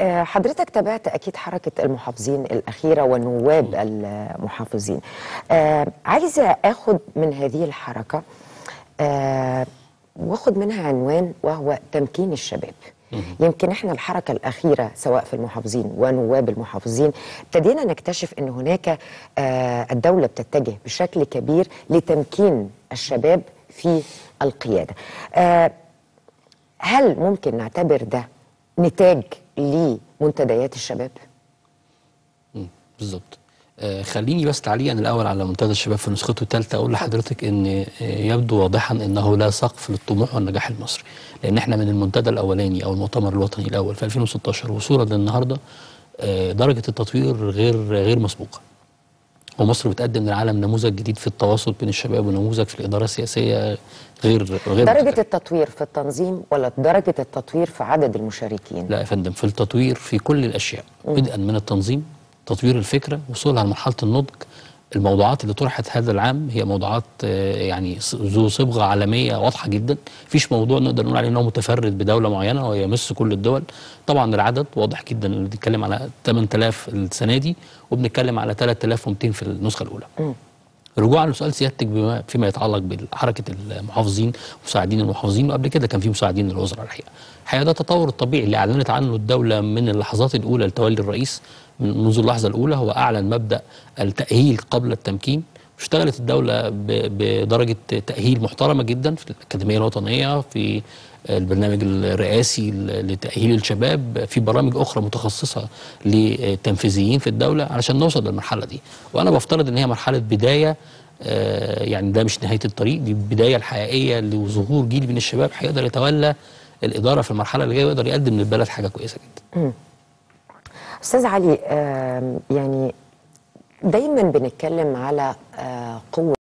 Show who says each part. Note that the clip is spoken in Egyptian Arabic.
Speaker 1: آه، حضرتك تابعت اكيد حركه المحافظين الاخيره ونواب المحافظين آه، عايزه اخد من هذه الحركه آه، واخد منها عنوان وهو تمكين الشباب يمكن احنا الحركه الاخيره سواء في المحافظين ونواب المحافظين ابتدينا نكتشف ان هناك آه، الدوله بتتجه بشكل كبير لتمكين الشباب في القياده آه، هل ممكن نعتبر ده نتاج لمنتديات الشباب؟
Speaker 2: مم، بالظبط آه خليني بس تعليقا الاول على منتدى الشباب في نسخته الثالثه اقول لحضرتك ان آه يبدو واضحا انه لا سقف للطموح والنجاح المصري لان احنا من المنتدى الاولاني او المؤتمر الوطني الاول في 2016 وصولا للنهارده آه درجه التطوير غير غير مسبوقه ومصر بتقدم للعالم نموذج جديد في التواصل بين الشباب ونموذج في الاداره السياسيه غير غير
Speaker 1: درجه
Speaker 2: متكامل.
Speaker 1: التطوير في التنظيم ولا درجه التطوير في عدد المشاركين؟
Speaker 2: لا يا فندم في التطوير في كل الاشياء بدءا من التنظيم تطوير الفكره وصولها لمرحله النضج الموضوعات اللي طرحت هذا العام هي موضوعات آه، يعني ص- ذو صبغه عالميه واضحه جدا مفيش موضوع نقدر نقول عليه انه متفرد بدوله معينه ويمس كل الدول طبعا العدد واضح جدا اللي بنتكلم على 8000 السنه دي وبنتكلم على 3200 في النسخه الاولى رجوعا لسؤال سيادتك بما فيما يتعلق بحركه المحافظين مساعدين المحافظين وقبل كده كان في مساعدين الوزراء الحقيقه. الحقيقه ده التطور الطبيعي اللي اعلنت عنه الدوله من اللحظات الاولى لتولي الرئيس من منذ اللحظه الاولى هو اعلن مبدا التاهيل قبل التمكين اشتغلت الدوله ب- بدرجه تاهيل محترمه جدا في الاكاديميه الوطنيه في البرنامج الرئاسي لتاهيل الشباب في برامج اخرى متخصصه لتنفيذيين في الدوله علشان نوصل للمرحله دي وانا بفترض ان هي مرحله بدايه آه، يعني ده مش نهايه الطريق دي البدايه الحقيقيه لظهور جيل من الشباب هيقدر يتولى الاداره في المرحله اللي جايه ويقدر يقدم للبلد حاجه كويسه جدا
Speaker 1: استاذ علي آم، يعني دايما بنتكلم على آه، قوه